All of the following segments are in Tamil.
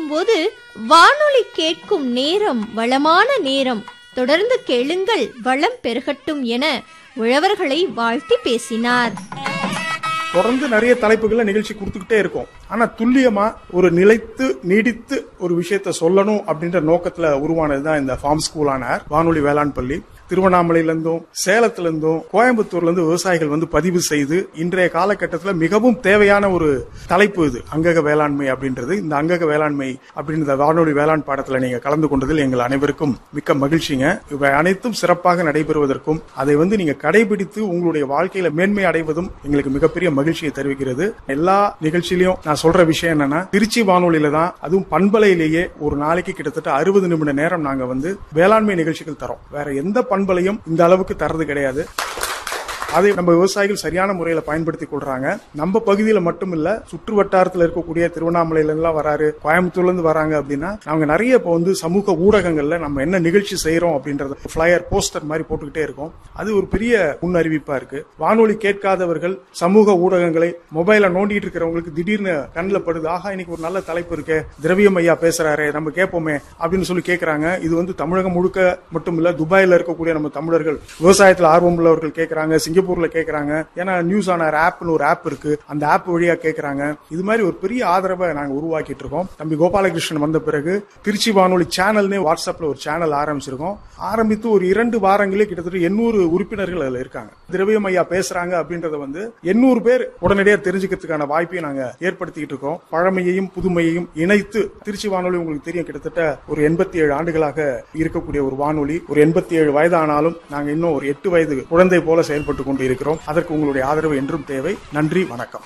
இருக்கும்போது வானொலி கேட்கும் நேரம் வளமான நேரம் தொடர்ந்து கேளுங்கள் வளம் பெருகட்டும் என உழவர்களை வாழ்த்தி பேசினார் தொடர்ந்து நிறைய தலைப்புகள்ல நிகழ்ச்சி கொடுத்துக்கிட்டே இருக்கும் ஆனா துல்லியமா ஒரு நிலைத்து நீடித்து ஒரு விஷயத்த சொல்லணும் அப்படின்ற நோக்கத்துல உருவானதுதான் இந்த ஃபார்ம் ஸ்கூலான வானொலி வேளாண் பள்ளி திருவண்ணாமலையில இருந்தும் சேலத்துல இருந்தும் கோயம்புத்தூர்ல இருந்து விவசாயிகள் வந்து பதிவு செய்து இன்றைய காலகட்டத்தில் மிகவும் தேவையான ஒரு தலைப்பு இது அங்கக வேளாண்மை அப்படின்றது இந்த அங்கக வேளாண்மை அப்படின்ற வானொலி வேளாண் பாடத்துல நீங்க கலந்து கொண்டதில் எங்கள் அனைவருக்கும் மிக்க மகிழ்ச்சிங்க இவை அனைத்தும் சிறப்பாக நடைபெறுவதற்கும் அதை வந்து நீங்க கடைபிடித்து உங்களுடைய வாழ்க்கையில மேன்மை அடைவதும் எங்களுக்கு மிகப்பெரிய மகிழ்ச்சியை தெரிவிக்கிறது எல்லா நிகழ்ச்சியிலையும் நான் சொல்ற விஷயம் என்னன்னா திருச்சி வானொலியில தான் அதுவும் பண்பலையிலேயே ஒரு நாளைக்கு கிட்டத்தட்ட அறுபது நிமிட நேரம் நாங்க வந்து வேளாண்மை நிகழ்ச்சிகள் தரோம் வேற எந்த பண்பலையும் இந்த அளவுக்கு தரது கிடையாது அதை நம்ம விவசாயிகள் சரியான முறையில பயன்படுத்தி கொள்றாங்க நம்ம பகுதியில மட்டும் இல்ல சுற்று வட்டாரத்துல இருக்கக்கூடிய திருவண்ணாமலையில எல்லாம் வராரு கோயம்புத்தூர்ல இருந்து வராங்க அப்படின்னா நாங்க நிறைய இப்போ வந்து சமூக ஊடகங்கள்ல நம்ம என்ன நிகழ்ச்சி செய்யறோம் அப்படின்றத ஃபிளையர் போஸ்டர் மாதிரி போட்டுக்கிட்டே இருக்கோம் அது ஒரு பெரிய முன்னறிவிப்பா இருக்கு வானொலி கேட்காதவர்கள் சமூக ஊடகங்களை மொபைல நோண்டிட்டு இருக்கிறவங்களுக்கு திடீர்னு கண்ணில் படுது ஆஹா இன்னைக்கு ஒரு நல்ல தலைப்பு இருக்கே திரவியம் ஐயா பேசுறாரு நம்ம கேட்போமே அப்படின்னு சொல்லி கேட்கறாங்க இது வந்து தமிழகம் முழுக்க மட்டும் இல்ல துபாயில இருக்கக்கூடிய நம்ம தமிழர்கள் விவசாயத்தில் ஆர்வம் உள்ளவர்கள் கேட்கறாங்க சிங்கப்பூர்ல கேட்கறாங்க ஏன்னா நியூஸ் ஆனர் ஆப்னு ஒரு ஆப் இருக்கு அந்த ஆப் வழியா கேட்கறாங்க இது மாதிரி ஒரு பெரிய ஆதரவை நாங்க உருவாக்கிட்டு இருக்கோம் தம்பி கோபாலகிருஷ்ணன் வந்த பிறகு திருச்சி வானொலி சேனல்னே வாட்ஸ்அப்ல ஒரு சேனல் ஆரம்பிச்சிருக்கோம் ஆரம்பித்து ஒரு இரண்டு வாரங்களே கிட்டத்தட்ட எண்ணூறு உறுப்பினர்கள் அதுல இருக்காங்க திரவியம் ஐயா பேசுறாங்க அப்படின்றத வந்து எண்ணூறு பேர் உடனடியாக தெரிஞ்சுக்கிறதுக்கான வாய்ப்பை நாங்க ஏற்படுத்திக்கிட்டு இருக்கோம் பழமையையும் புதுமையையும் இணைத்து திருச்சி வானொலி உங்களுக்கு தெரியும் கிட்டத்தட்ட ஒரு எண்பத்தி ஏழு ஆண்டுகளாக இருக்கக்கூடிய ஒரு வானொலி ஒரு எண்பத்தி ஏழு வயதானாலும் நாங்க இன்னும் ஒரு எட்டு வயது குழந்தை போல செயல்பட்டு கொண்டு இருக்கிறோம் அதற்கு உங்களுடைய ஆதரவு என்றும் தேவை நன்றி வணக்கம்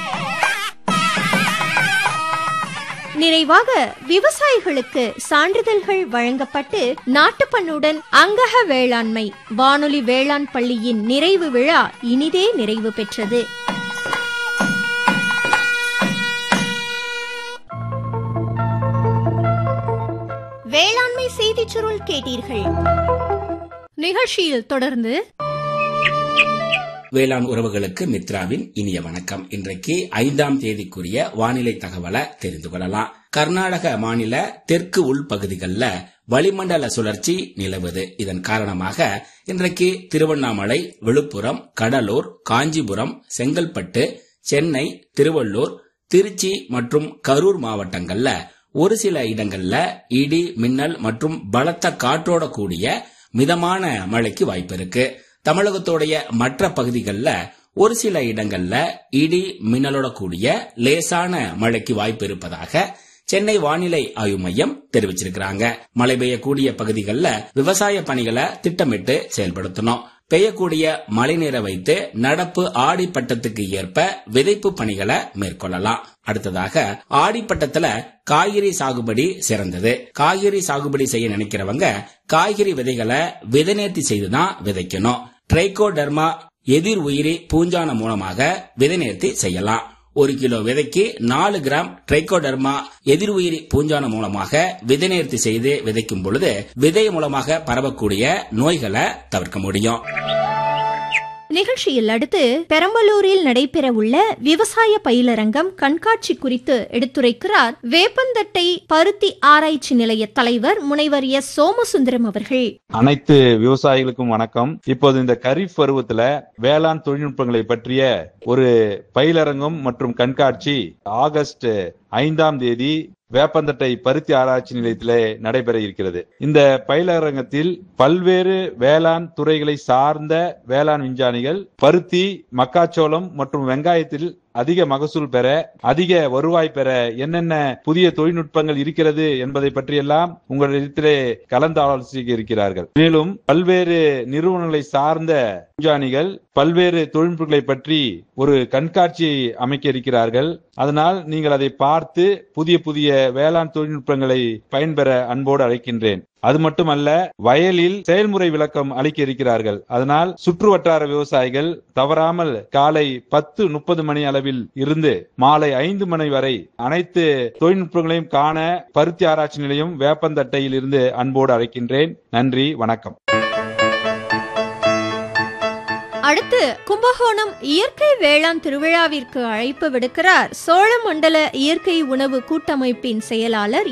நிறைவாக விவசாயிகளுக்கு சான்றிதழ்கள் வழங்கப்பட்டு நாட்டுப்பண்ணுடன் அங்கக வேளாண்மை வானொலி வேளாண் பள்ளியின் நிறைவு விழா இனிதே நிறைவு பெற்றது வேளாண்மை செய்திச் சுருள் கேட்டீர்கள் நிகழ்ச்சியில் தொடர்ந்து வேளாண் உறவுகளுக்கு மித்ராவின் இனிய வணக்கம் இன்றைக்கு ஐந்தாம் தேதிக்குரிய வானிலை தகவலை தெரிந்து கொள்ளலாம் கர்நாடக மாநில தெற்கு உள்பகுதிகளில் வளிமண்டல சுழற்சி நிலவுது இதன் காரணமாக இன்றைக்கு திருவண்ணாமலை விழுப்புரம் கடலூர் காஞ்சிபுரம் செங்கல்பட்டு சென்னை திருவள்ளூர் திருச்சி மற்றும் கரூர் மாவட்டங்கள்ல ஒரு சில இடங்கள்ல இடி மின்னல் மற்றும் பலத்த காற்றோட கூடிய மிதமான மழைக்கு வாய்ப்பு இருக்கு தமிழகத்தோடைய மற்ற பகுதிகளில் ஒரு சில இடங்கள்ல இடி மின்னலோட கூடிய லேசான மழைக்கு வாய்ப்பு இருப்பதாக சென்னை வானிலை ஆய்வு மையம் தெரிவிச்சிருக்கிறாங்க மழை பெய்யக்கூடிய பகுதிகளில் விவசாய பணிகளை திட்டமிட்டு செயல்படுத்தணும் பெய்யக்கூடிய மழை நீரை வைத்து நடப்பு ஆடி பட்டத்துக்கு ஏற்ப விதைப்பு பணிகளை மேற்கொள்ளலாம் அடுத்ததாக ஆடிப்பட்டத்துல காய்கறி சாகுபடி சிறந்தது காய்கறி சாகுபடி செய்ய நினைக்கிறவங்க காய்கறி விதைகளை விதைநேர்த்தி செய்துதான் விதைக்கணும் ட்ரைகோடர்மா எதிர் உயிரி பூஞ்சான மூலமாக விதைநேர்த்தி செய்யலாம் ஒரு கிலோ விதைக்கு நாலு கிராம் ட்ரைகோடர்மா எதிர் உயிரி பூஞ்சான மூலமாக விதைநேர்த்தி செய்து விதைக்கும் பொழுது விதை மூலமாக பரவக்கூடிய நோய்களை தவிர்க்க முடியும் நிகழ்ச்சியில் அடுத்து பெரம்பலூரில் நடைபெறவுள்ள விவசாய பயிலரங்கம் கண்காட்சி குறித்து எடுத்துரைக்கிறார் வேப்பந்தட்டை பருத்தி ஆராய்ச்சி நிலைய தலைவர் முனைவர் எஸ் சோமசுந்தரம் அவர்கள் அனைத்து விவசாயிகளுக்கும் வணக்கம் இப்போது இந்த கரீஃப் பருவத்துல வேளாண் தொழில்நுட்பங்களை பற்றிய ஒரு பயிலரங்கம் மற்றும் கண்காட்சி ஆகஸ்ட் ஐந்தாம் தேதி வேப்பந்தட்டை பருத்தி ஆராய்ச்சி நிலையத்திலே நடைபெற இருக்கிறது இந்த பயிலரங்கத்தில் பல்வேறு வேளாண் துறைகளை சார்ந்த வேளாண் விஞ்ஞானிகள் பருத்தி மக்காச்சோளம் மற்றும் வெங்காயத்தில் அதிக மகசூல் பெற அதிக வருவாய் பெற என்னென்ன புதிய தொழில்நுட்பங்கள் இருக்கிறது என்பதை பற்றியெல்லாம் உங்களிடத்திலே கலந்து ஆலோசிக்க இருக்கிறார்கள் மேலும் பல்வேறு நிறுவனங்களை சார்ந்த விஞ்ஞானிகள் பல்வேறு தொழில்நுட்பங்களை பற்றி ஒரு கண்காட்சி அமைக்க இருக்கிறார்கள் அதனால் நீங்கள் அதை பார்த்து புதிய புதிய வேளாண் தொழில்நுட்பங்களை பயன்பெற அன்போடு அழைக்கின்றேன் அது மட்டுமல்ல வயலில் செயல்முறை விளக்கம் அளிக்க இருக்கிறார்கள் அதனால் சுற்று வட்டார விவசாயிகள் தவறாமல் காலை பத்து முப்பது மணி அளவில் இருந்து மாலை ஐந்து மணி வரை அனைத்து தொழில்நுட்பங்களையும் காண பருத்தி ஆராய்ச்சி நிலையம் வேப்பந்தட்டையில் இருந்து அன்போடு அழைக்கின்றேன் நன்றி வணக்கம் அடுத்து கும்பகோணம் இயற்கை வேளாண் திருவிழாவிற்கு அழைப்பு விடுக்கிறார் சோழமண்டல இயற்கை உணவு கூட்டமைப்பின் செயலாளர்